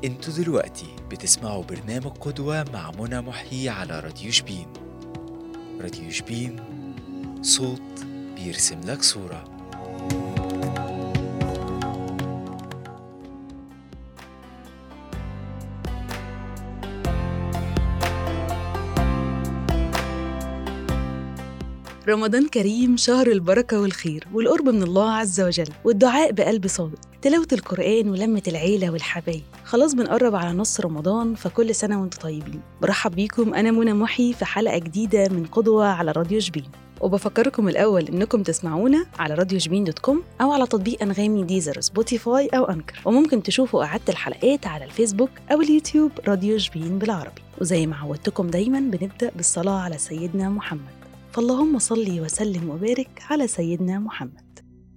انتوا دلوقتي بتسمعوا برنامج قدوة مع منى محيي على راديو شبين راديو شبين صوت بيرسم لك صورة رمضان كريم شهر البركة والخير والقرب من الله عز وجل والدعاء بقلب صادق تلاوة القرآن ولمة العيلة والحبايب خلاص بنقرب على نص رمضان فكل سنة وانتم طيبين برحب بيكم أنا منى محي في حلقة جديدة من قدوة على راديو شبين وبفكركم الأول إنكم تسمعونا على راديو شبين دوت كوم أو على تطبيق أنغامي ديزر سبوتيفاي أو أنكر وممكن تشوفوا إعادة الحلقات على الفيسبوك أو اليوتيوب راديو شبين بالعربي وزي ما عودتكم دايما بنبدأ بالصلاة على سيدنا محمد فاللهم صل وسلم وبارك على سيدنا محمد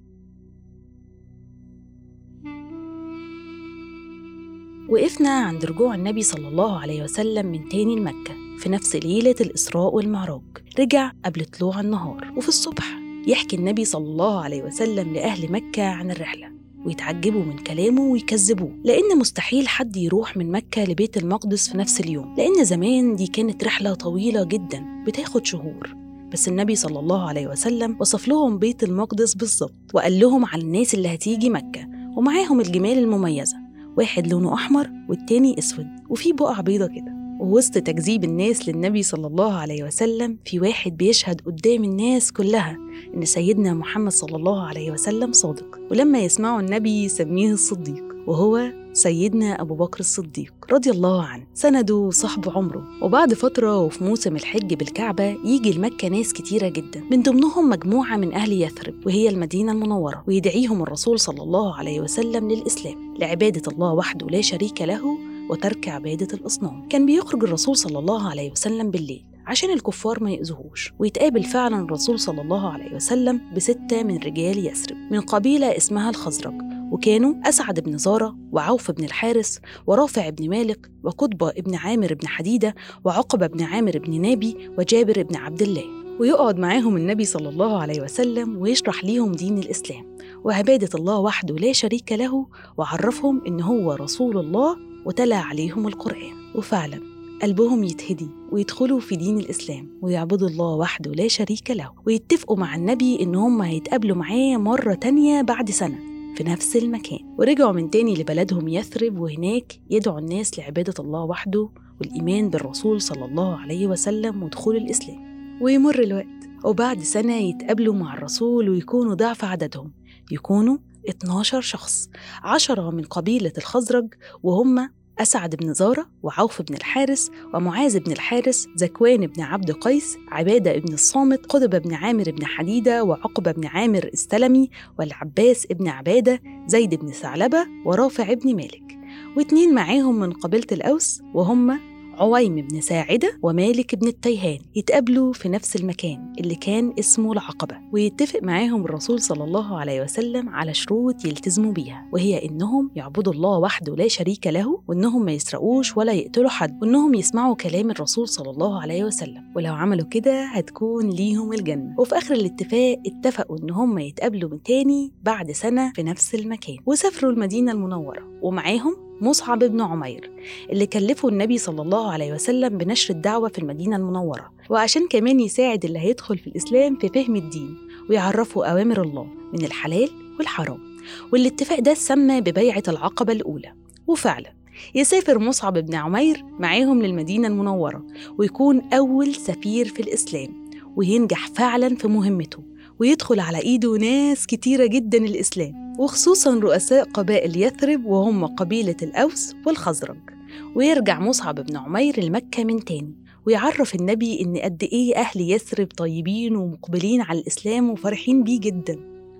وقفنا عند رجوع النبي صلى الله عليه وسلم من تاني لمكة في نفس ليلة الإسراء والمعراج رجع قبل طلوع النهار وفي الصبح يحكي النبي صلى الله عليه وسلم لأهل مكة عن الرحلة ويتعجبوا من كلامه ويكذبوه لأن مستحيل حد يروح من مكة لبيت المقدس في نفس اليوم لأن زمان دي كانت رحلة طويلة جدا بتاخد شهور بس النبي صلى الله عليه وسلم وصف لهم بيت المقدس بالظبط وقال لهم على الناس اللي هتيجي مكة ومعاهم الجمال المميزة واحد لونه أحمر والتاني أسود وفي بقع بيضة كده ووسط تكذيب الناس للنبي صلى الله عليه وسلم في واحد بيشهد قدام الناس كلها إن سيدنا محمد صلى الله عليه وسلم صادق ولما يسمعوا النبي يسميه الصديق وهو سيدنا أبو بكر الصديق رضي الله عنه سنده وصحب عمره وبعد فترة وفي موسم الحج بالكعبة يجي لمكة ناس كتيرة جدا من ضمنهم مجموعة من أهل يثرب وهي المدينة المنورة ويدعيهم الرسول صلى الله عليه وسلم للإسلام لعبادة الله وحده لا شريك له وترك عبادة الأصنام كان بيخرج الرسول صلى الله عليه وسلم بالليل عشان الكفار ما يأذوهوش ويتقابل فعلا الرسول صلى الله عليه وسلم بستة من رجال يثرب من قبيلة اسمها الخزرج وكانوا أسعد بن زارة وعوف بن الحارس ورافع بن مالك وقطبة بن عامر بن حديدة وعقبة بن عامر بن نابي وجابر بن عبد الله ويقعد معاهم النبي صلى الله عليه وسلم ويشرح ليهم دين الإسلام وعبادة الله وحده لا شريك له وعرفهم إن هو رسول الله وتلا عليهم القرآن وفعلا قلبهم يتهدي ويدخلوا في دين الإسلام ويعبدوا الله وحده لا شريك له ويتفقوا مع النبي إن هم هيتقابلوا معاه مرة تانية بعد سنة في نفس المكان ورجعوا من تاني لبلدهم يثرب وهناك يدعوا الناس لعبادة الله وحده والإيمان بالرسول صلى الله عليه وسلم ودخول الإسلام ويمر الوقت وبعد سنة يتقابلوا مع الرسول ويكونوا ضعف عددهم يكونوا 12 شخص عشرة من قبيلة الخزرج وهم أسعد بن زارة وعوف بن الحارس ومعاذ بن الحارس زكوان بن عبد قيس عبادة بن الصامت قطب بن عامر بن حديدة وعقبة بن عامر السلمي والعباس بن عبادة زيد بن ثعلبة ورافع بن مالك واتنين معاهم من قبيلة الأوس وهم عويم بن ساعدة ومالك بن التيهان يتقابلوا في نفس المكان اللي كان اسمه العقبة ويتفق معاهم الرسول صلى الله عليه وسلم على شروط يلتزموا بيها وهي إنهم يعبدوا الله وحده لا شريك له وإنهم ما يسرقوش ولا يقتلوا حد وإنهم يسمعوا كلام الرسول صلى الله عليه وسلم ولو عملوا كده هتكون ليهم الجنة وفي آخر الاتفاق اتفقوا إن هم يتقابلوا من تاني بعد سنة في نفس المكان وسافروا المدينة المنورة ومعاهم مصعب بن عمير اللي كلفه النبي صلى الله عليه وسلم بنشر الدعوة في المدينة المنورة وعشان كمان يساعد اللي هيدخل في الإسلام في فهم الدين ويعرفوا أوامر الله من الحلال والحرام والاتفاق ده سمى ببيعة العقبة الأولى وفعلا يسافر مصعب بن عمير معاهم للمدينة المنورة ويكون أول سفير في الإسلام وينجح فعلا في مهمته ويدخل على إيده ناس كتيرة جدا الإسلام وخصوصا رؤساء قبائل يثرب وهم قبيلة الأوس والخزرج ويرجع مصعب بن عمير لمكة من تاني ويعرف النبي إن قد إيه أهل يثرب طيبين ومقبلين على الإسلام وفرحين بيه جدا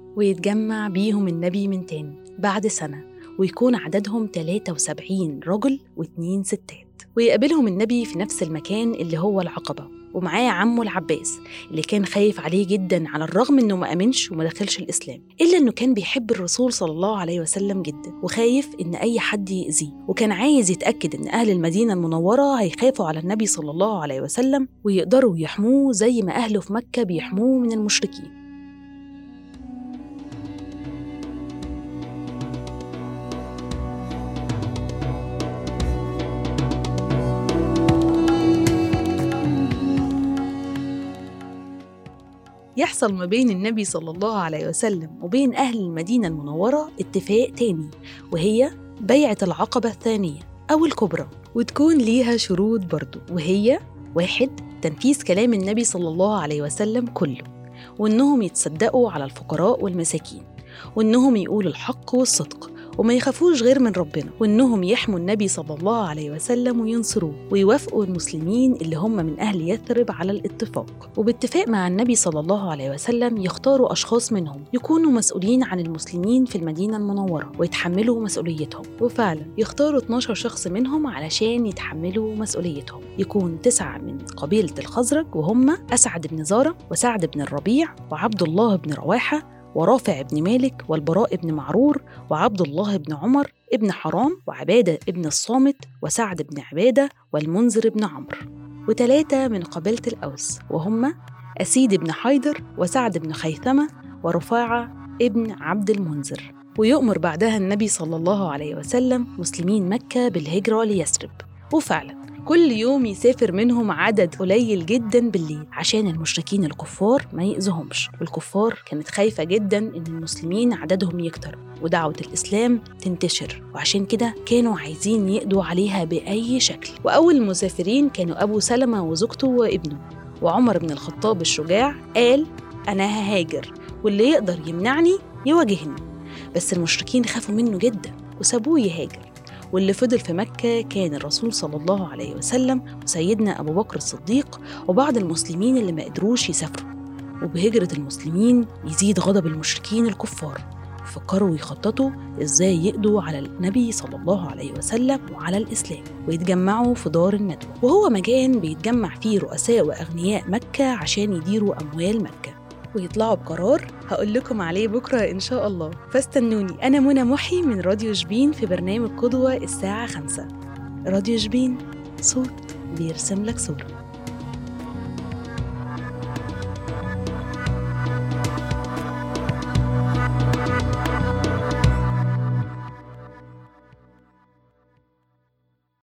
ويتجمع بيهم النبي من تاني بعد سنة ويكون عددهم 73 رجل واتنين ستات ويقابلهم النبي في نفس المكان اللي هو العقبة ومعاه عمه العباس اللي كان خايف عليه جدا على الرغم انه ما امنش وما دخلش الاسلام الا انه كان بيحب الرسول صلى الله عليه وسلم جدا وخايف ان اي حد يأذيه وكان عايز يتاكد ان اهل المدينه المنوره هيخافوا على النبي صلى الله عليه وسلم ويقدروا يحموه زي ما اهله في مكه بيحموه من المشركين يحصل ما بين النبي صلى الله عليه وسلم وبين أهل المدينة المنورة اتفاق تاني وهي بيعة العقبة الثانية أو الكبرى وتكون ليها شروط برضو وهي واحد تنفيذ كلام النبي صلى الله عليه وسلم كله وإنهم يتصدقوا على الفقراء والمساكين وإنهم يقولوا الحق والصدق وما يخافوش غير من ربنا وإنهم يحموا النبي صلى الله عليه وسلم وينصروه ويوافقوا المسلمين اللي هم من أهل يثرب على الاتفاق وباتفاق مع النبي صلى الله عليه وسلم يختاروا أشخاص منهم يكونوا مسؤولين عن المسلمين في المدينة المنورة ويتحملوا مسؤوليتهم وفعلا يختاروا 12 شخص منهم علشان يتحملوا مسؤوليتهم يكون تسعة من قبيلة الخزرج وهم أسعد بن زارة وسعد بن الربيع وعبد الله بن رواحة ورافع بن مالك والبراء بن معرور وعبد الله بن عمر ابن حرام وعبادة ابن الصامت وسعد بن عبادة والمنذر بن عمرو وتلاتة من قبيلة الأوس وهم أسيد بن حيدر وسعد بن خيثمة ورفاعة ابن عبد المنذر ويؤمر بعدها النبي صلى الله عليه وسلم مسلمين مكة بالهجرة ليثرب وفعلا كل يوم يسافر منهم عدد قليل جدا بالليل عشان المشركين الكفار ما يأذوهمش والكفار كانت خايفة جدا إن المسلمين عددهم يكتر ودعوة الإسلام تنتشر وعشان كده كانوا عايزين يقضوا عليها بأي شكل وأول المسافرين كانوا أبو سلمة وزوجته وابنه وعمر بن الخطاب الشجاع قال أنا ههاجر واللي يقدر يمنعني يواجهني بس المشركين خافوا منه جدا وسابوه يهاجر واللي فضل في مكة كان الرسول صلى الله عليه وسلم وسيدنا أبو بكر الصديق وبعض المسلمين اللي ما قدروش يسافروا وبهجرة المسلمين يزيد غضب المشركين الكفار فكروا يخططوا ازاي يقضوا على النبي صلى الله عليه وسلم وعلى الاسلام ويتجمعوا في دار الندوه وهو مكان بيتجمع فيه رؤساء واغنياء مكه عشان يديروا اموال مكه ويطلعوا بقرار هقول لكم عليه بكرة إن شاء الله فاستنوني أنا منى محي من راديو شبين في برنامج قدوة الساعة خمسة راديو شبين صوت بيرسم لك صورة